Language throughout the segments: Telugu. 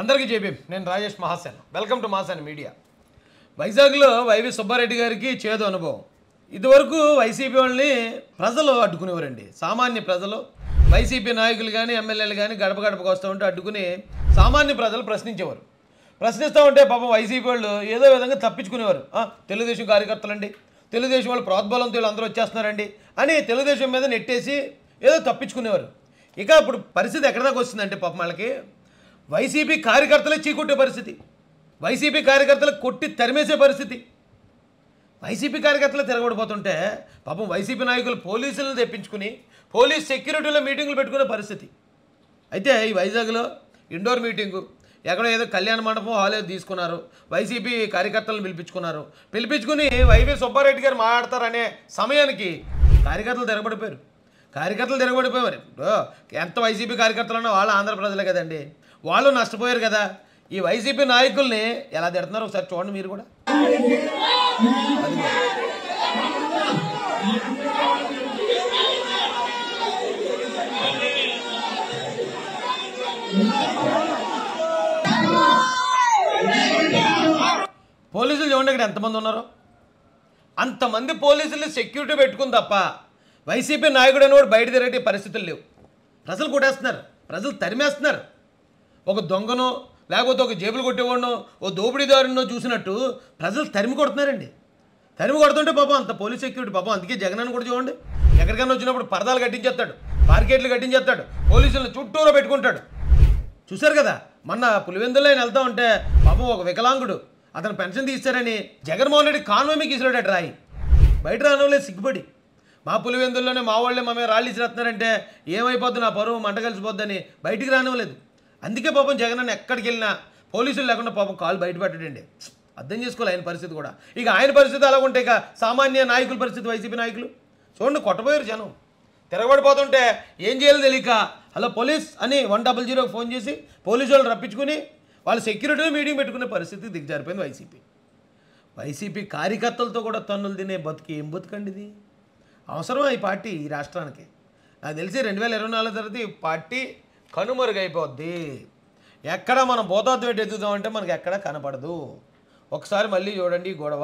అందరికీ జేబీ నేను Rajesh Mahasen welcome to Mahasen media వైజాగ్లో వైవి సుబ్బారెడ్డి గారికి చేదు అనుభవం ఇదివరకు వైసీపీ వాళ్ళని ప్రజలు అడ్డుకునేవారండి సామాన్య ప్రజలు వైసీపీ నాయకులు కానీ ఎమ్మెల్యేలు కానీ గడప గడపకు వస్తూ ఉంటే అడ్డుకుని సామాన్య ప్రజలు ప్రశ్నించేవారు ప్రశ్నిస్తూ ఉంటే పాపం వైసీపీ వాళ్ళు ఏదో విధంగా తప్పించుకునేవారు "ఆ, తెలుగుదేశం కార్యకర్తలండి తెలుగుదేశం వాళ్ళు ప్రోద్బలంతో వీళ్ళు అందరూ వచ్చేస్తున్నారండి అని తెలుగుదేశం మీద నెట్టేసి ఏదో తప్పించుకునేవారు ఇక ఇప్పుడు పరిస్థితి ఎక్కడ దాకా వస్తుందంటే పాపం వాళ్ళకి వైసీపీ కార్యకర్తలే చీకొట్టే పరిస్థితి వైసీపీ కార్యకర్తలు కొట్టి తరిమేసే పరిస్థితి వైసీపీ కార్యకర్తలు తిరగబడిపోతుంటే పాపం వైసీపీ నాయకులు పోలీసులను తెప్పించుకుని పోలీస్ సెక్యూరిటీలో మీటింగులు పెట్టుకునే పరిస్థితి అయితే ఈ వైజాగ్లో ఇండోర్ మీటింగు ఎక్కడో ఏదో కళ్యాణ మండపం హాల్ ఏదో తీసుకున్నారు వైసీపీ కార్యకర్తలను పిలిపించుకున్నారు పిలిపించుకుని వైవి సుబ్బారెడ్డి గారు మాట్లాడతారనే సమయానికి కార్యకర్తలు తిరగబడిపోయారు కార్యకర్తలు తిరగబడిపోయారు ఇప్పుడు ఎంత వైసీపీ కార్యకర్తలు ఉన్నా వాళ్ళు ఆంధ్ర ప్రజలే కదండి వాళ్ళు నష్టపోయారు కదా ఈ వైసీపీ నాయకుల్ని ఎలా తిడుతున్నారు ఒకసారి చూడండి మీరు కూడా అదిగో. పోలీసులు చూడండి ఇక్కడ ఎంతమంది ఉన్నారో అంతమంది పోలీసులు సెక్యూరిటీ పెట్టుకుని తప్ప వైసీపీ నాయకుడు అనేవాడు బయట తిరిగే పరిస్థితులు లేవు ప్రజలు కొట్టేస్తున్నారు ప్రజలు తరిమేస్తున్నారు ఒక దొంగనో లేకపోతే ఒక జేబులు కొట్టేవాడినో ఓ దోపిడీదారునో చూసినట్టు ప్రజలు తరిమి కొడుతున్నారండి తరిమి కొడుతుంటే పాపం అంత పోలీస్ సెక్యూరిటీ పాపం అందుకే జగన్ అని కూడా చూడండి ఎక్కడికైనా వచ్చినప్పుడు పరదాలు కట్టించేస్తాడు మార్కెట్లు కట్టించేస్తాడు పోలీసులను చుట్టూరా పెట్టుకుంటాడు చూశారు కదా మొన్న పులివెందులో ఆయన వెళ్తా ఉంటే పాపం ఒక వికలాంగుడు అతను పెన్షన్ తీస్తారని జగన్మోహన్ రెడ్డి కాన్వే మీకు ఇసిరాడు రాయి బయట రానోలేదు సిగ్గుపడి మా పులివెందుల్లోనే మా వాళ్ళే మా మీద రాళ్ళు ఇసిరేస్తున్నారంటే ఏమైపోద్ది నా పరువు మంట కలిసిపోద్దని బయటికి రానివ్వలేదు అందుకే పాపం జగన్ అన్న ఎక్కడికి వెళ్ళినా పోలీసులు లేకుండా పాపం కాలు బయట పెట్టడండి అర్థం చేసుకోవాలి ఆయన పరిస్థితి కూడా ఇక ఆయన పరిస్థితి అలా ఉంటే ఇక సామాన్య నాయకుల పరిస్థితి వైసీపీ నాయకులు చూడండి కొట్టబోయారు జనం తిరగబడిపోతుంటే ఏం చేయాలో తెలియక హలో పోలీస్ అని వన్ డబల్ జీరోకి ఫోన్ చేసి పోలీసు వాళ్ళు రప్పించుకుని వాళ్ళ సెక్యూరిటీలో మీటింగ్ పెట్టుకునే పరిస్థితి దిగజారిపోయింది వైసీపీ వైసీపీ కార్యకర్తలతో కూడా తన్నులు తినే బతుకు ఏం బతుకండి ఇది అవసరం ఈ పార్టీ ఈ రాష్ట్రానికి నాకు తెలిసి రెండు వేల ఇరవై నాలుగు తర్వాత ఈ పార్టీ కనుమరుగైపోద్ది ఎక్కడ మనం భూతాత్వం పెట్టి ఎదుగుదామంటే మనకి ఎక్కడ కనపడదు ఒకసారి మళ్ళీ చూడండి ఈ గొడవ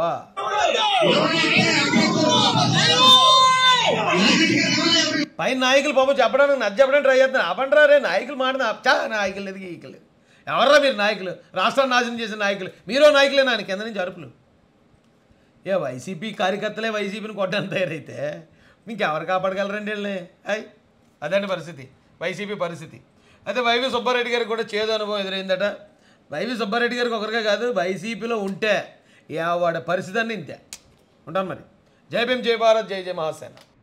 పైన నాయకులు పాపం చెప్పడానికి నచ్చ చెప్పడానికి ట్రై చేస్తున్నారు అవంటరా రే నాయకులు మాట చా నాయకులు లేదు గీకులు లేదు ఎవర్రా మీరు నాయకులు రాష్ట్రాన్ని నాశనం చేసిన నాయకులు మీరో నాయకులే నాన్న కింద నుంచి అరుపులు ఏ వైసీపీ కార్యకర్తలే వైసీపీని కొట్టడానికి తయారైతే ఇంకెవరు కాపాడగలరండి వీళ్ళని అయ్ అదండి పరిస్థితి వైసీపీ పరిస్థితి అయితే వైవి సుబ్బారెడ్డి గారికి కూడా చేదు అనుభవం ఎదురైందట వైవి సుబ్బారెడ్డి గారికి ఒకరికే కాదు వైసీపీలో ఉంటే ఏ వాడి పరిస్థితి అన్నీ ఇంతే ఉంటాను మరి జై భీమ్ జై భారత్ జై జై మహాసేన